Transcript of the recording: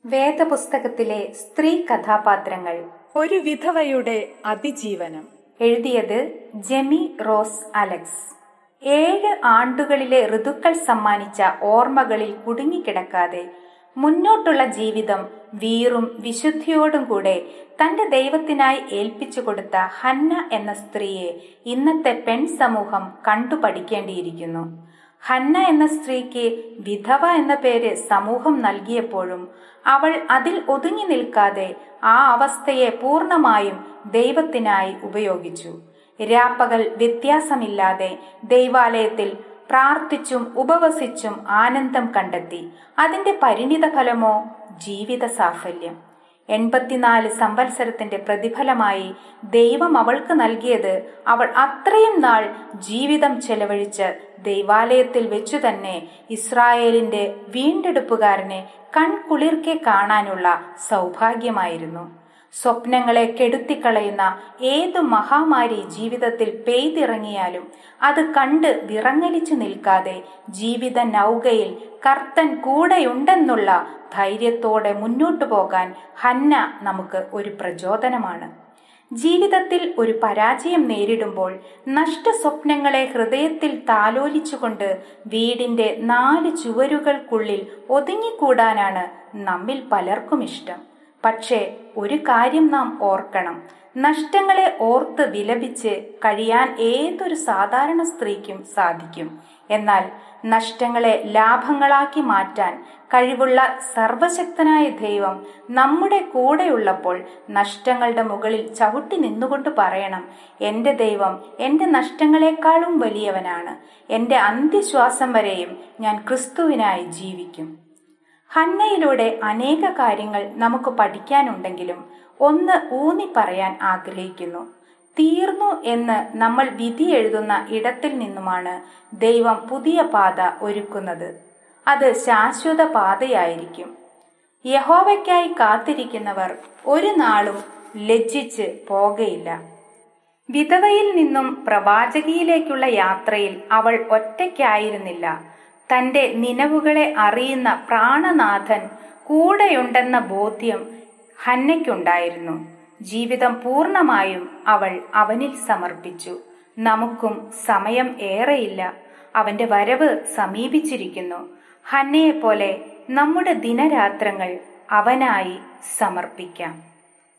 വേദപുസ്തകത്തിലെ സ്ത്രീ കഥാപാത്രങ്ങൾ ഒരു വിധവയുടെ അതിജീവനം എഴുതിയത് ജെമി റോസ് അലക്സ് ഏഴ് ആണ്ടുകളിലെ ഋതുക്കൾ സമ്മാനിച്ച ഓർമ്മകളിൽ കുടുങ്ങിക്കിടക്കാതെ മുന്നോട്ടുള്ള ജീവിതം വീറും വിശുദ്ധിയോടും കൂടെ തന്റെ ദൈവത്തിനായി ഏൽപ്പിച്ചു കൊടുത്ത ഹന്ന എന്ന സ്ത്രീയെ ഇന്നത്തെ പെൺ സമൂഹം കണ്ടു പഠിക്കേണ്ടിയിരിക്കുന്നു ഹന്ന എന്ന സ്ത്രീക്ക് വിധവ എന്ന പേര് സമൂഹം നൽകിയപ്പോഴും അവൾ അതിൽ ഒതുങ്ങി നിൽക്കാതെ ആ അവസ്ഥയെ പൂർണ്ണമായും ദൈവത്തിനായി ഉപയോഗിച്ചു രാപ്പകൽ വ്യത്യാസമില്ലാതെ ദൈവാലയത്തിൽ പ്രാർത്ഥിച്ചും ഉപവസിച്ചും ആനന്ദം കണ്ടെത്തി അതിന്റെ പരിണിത ഫലമോ ജീവിത സാഫല്യം എൺപത്തിനാല് സംവത്സരത്തിന്റെ പ്രതിഫലമായി ദൈവം അവൾക്ക് നൽകിയത് അവൾ അത്രയും നാൾ ജീവിതം ചെലവഴിച്ച് ദൈവാലയത്തിൽ വെച്ചു തന്നെ ഇസ്രായേലിന്റെ വീണ്ടെടുപ്പുകാരനെ കൺകുളിർക്കെ കാണാനുള്ള സൗഭാഗ്യമായിരുന്നു സ്വപ്നങ്ങളെ കെടുത്തിക്കളയുന്ന ഏതു മഹാമാരി ജീവിതത്തിൽ പെയ്തിറങ്ങിയാലും അത് കണ്ട് വിറങ്ങലിച്ചു നിൽക്കാതെ ജീവിത നൗകയിൽ കർത്തൻ കൂടെയുണ്ടെന്നുള്ള ധൈര്യത്തോടെ മുന്നോട്ടു പോകാൻ ഹന്ന നമുക്ക് ഒരു പ്രചോദനമാണ് ജീവിതത്തിൽ ഒരു പരാജയം നേരിടുമ്പോൾ നഷ്ട സ്വപ്നങ്ങളെ ഹൃദയത്തിൽ താലോലിച്ചുകൊണ്ട് വീടിന്റെ നാല് ചുവരുകൾക്കുള്ളിൽ ഒതുങ്ങിക്കൂടാനാണ് നമ്മിൽ പലർക്കും ഇഷ്ടം പക്ഷേ ഒരു കാര്യം നാം ഓർക്കണം നഷ്ടങ്ങളെ ഓർത്ത് വിലപിച്ച് കഴിയാൻ ഏതൊരു സാധാരണ സ്ത്രീക്കും സാധിക്കും എന്നാൽ നഷ്ടങ്ങളെ ലാഭങ്ങളാക്കി മാറ്റാൻ കഴിവുള്ള സർവശക്തനായ ദൈവം നമ്മുടെ കൂടെയുള്ളപ്പോൾ നഷ്ടങ്ങളുടെ മുകളിൽ ചവിട്ടി നിന്നുകൊണ്ട് പറയണം എൻ്റെ ദൈവം എൻ്റെ നഷ്ടങ്ങളെക്കാളും വലിയവനാണ് എൻ്റെ അന്ത്യശ്വാസം വരെയും ഞാൻ ക്രിസ്തുവിനായി ജീവിക്കും ഹന്നയിലൂടെ അനേക കാര്യങ്ങൾ നമുക്ക് പഠിക്കാനുണ്ടെങ്കിലും ഒന്ന് ഊന്നി പറയാൻ ആഗ്രഹിക്കുന്നു തീർന്നു എന്ന് നമ്മൾ വിധി എഴുതുന്ന ഇടത്തിൽ നിന്നുമാണ് ദൈവം പുതിയ പാത ഒരുക്കുന്നത് അത് ശാശ്വത പാതയായിരിക്കും യഹോവയ്ക്കായി കാത്തിരിക്കുന്നവർ ഒരു നാളും ലജ്ജിച്ച് പോകയില്ല വിധവയിൽ നിന്നും പ്രവാചകിയിലേക്കുള്ള യാത്രയിൽ അവൾ ഒറ്റയ്ക്കായിരുന്നില്ല തന്റെ നിലവുകളെ അറിയുന്ന പ്രാണനാഥൻ കൂടെയുണ്ടെന്ന ബോധ്യം ഹന്നയ്ക്കുണ്ടായിരുന്നു ജീവിതം പൂർണമായും അവൾ അവനിൽ സമർപ്പിച്ചു നമുക്കും സമയം ഏറെയില്ല അവന്റെ വരവ് സമീപിച്ചിരിക്കുന്നു ഹന്നയെപ്പോലെ നമ്മുടെ ദിനരാത്രങ്ങൾ അവനായി സമർപ്പിക്കാം